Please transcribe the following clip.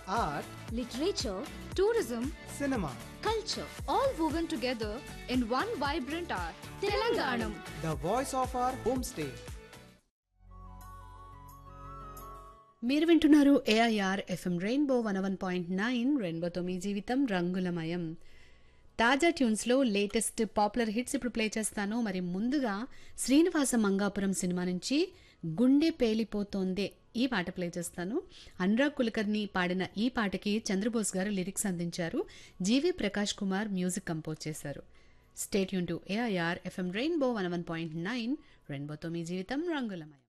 art, literature, tourism, cinema. culture, all woven together in one vibrant art. Telanganam. The voice of our homestay. మీరు వింటున్నారు AIR FM rainbow one one point nine రెయిన్బోతో మీ జీవితం రంగులమయం తాజా ట్యూన్స్లో latest popular hits ఇప్పుడు play చేస్తాను మరి ముందుగా శ్రీనివాస మంగాపురం సినిమా నుంచి గుండె పేలిపోతోందే ఈ పాట ప్లే చేస్తాను అనురాగ్ కులకర్ని పాడిన ఈ పాటకి చంద్రబోస్ గారు లిరిక్స్ అందించారు G V Prakash Kumar music compose చేశారు స్టేట్ యూన్ to AIR FM rainbow one one point nine రెయిన్బోతో మీ జీవితం రంగులమయం